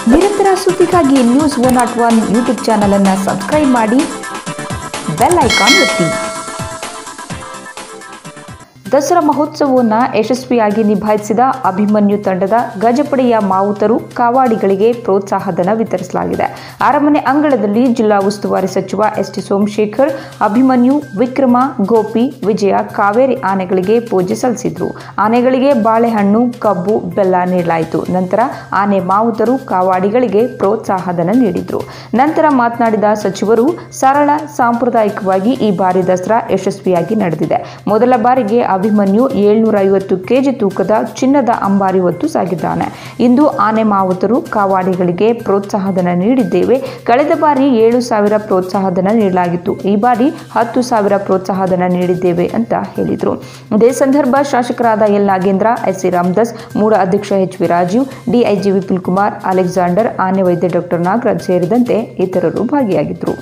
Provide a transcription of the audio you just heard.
ನಿರಂತರ ಸುದ್ದಿಗಾಗಿ news one not one YouTube ಚಾನಲನ್ನು ಸಬ್ಸ್ಕ್ರೈಬ್ ಮಾಡಿ ಬೆಲ್ ಐಕಾನ್ ಒತ್ತಿ ದಸರಾ ಮಹೋತ್ಸವವನ್ನು ಯಶಸ್ವಿಯಾಗಿ ನಿಭಾಯಿಸಿದ ಅಭಿಮನ್ಯು ತಂಡದ ಗಜಪಡೆಯ ಮಾವುತರು ಕಾವಾಡಿಗಳಿಗೆ ಪ್ರೋತ್ಸಾಹಧನ ವಿತರಿಸಲಾಗಿದೆ ಅರಮನೆ ಅಂಗಳದಲ್ಲಿ ಜಿಲ್ಲಾ ಉಸ್ತುವಾರಿ ಸಚಿವ ಎಸ್ ಟಿ ಸೋಮಶೇಖರ್ ಅಭಿಮನ್ಯು ವಿಕ್ರಮ ಗೋಪಿ ವಿಜಯ ಕಾವೇರಿ ಆನೆಗಳಿಗೆ ಪೂಜೆ ಸಲ್ಲಿಸಿದ್ರು ಆನೆಗಳಿಗೆ ಬಾಳೆಹಣ್ಣು ಕಬ್ಬು ಬೆಲ್ಲ ನೀಡಲಾಯಿತು ನಂತರ ಆನೆ ಮಾವುತರು ಕಾವಾಡಿಗಳಿಗೆ ಪ್ರೋತ್ಸಾಹಧನ ನೀಡಿದ್ರು ನಂತರ ಮಾತನಾಡಿದ ಸಚಿವರು ಸರಳ ಸಾಂಪ್ರದಾಯಿಕವಾಗಿ ಈ ಬಾರಿ ದಸರಾ ಯಶಸ್ವಿಯಾಗಿ ನಡೆದಿದೆ ಮೊದಲ ಬಾರಿಗೆ ಅಭಿಮನ್ಯು ಏಳ್ನೂರ ಐವತ್ತು ಕೆಜಿ ತೂಕದ ಚಿನ್ನದ ಅಂಬಾರಿ ಹೊತ್ತು ಸಾಗಿದ್ದಾನೆ ಇಂದು ಆನೆ ಮಾವುತರು ಕಾವಾಡಿಗಳಿಗೆ ಪ್ರೋತ್ಸಾಹಧನ ನೀಡಿದ್ದೇವೆ ಕಳೆದ ಬಾರಿ ಏಳು ಸಾವಿರ ಪ್ರೋತ್ಸಾಹಧನ ನೀಡಲಾಗಿತ್ತು ಈ ಬಾರಿ ಹತ್ತು ಸಾವಿರ ಪ್ರೋತ್ಸಾಹಧನ ನೀಡಿದ್ದೇವೆ ಅಂತ ಹೇಳಿದರು ಇದೇ ಸಂದರ್ಭ ಶಾಸಕರಾದ L Nagendra S C Ramdas MUDA ಅಧ್ಯಕ್ಷ H V Rajeev DIG Vipul Kumar Alexander ಆನೆ ವೈದ್ಯ ಡಾಕ್ಟರ್ ನಾಗರಾಜ್ ಸೇರಿದಂತೆ ಇತರರು ಭಾಗಿಯಾಗಿದ್ದರು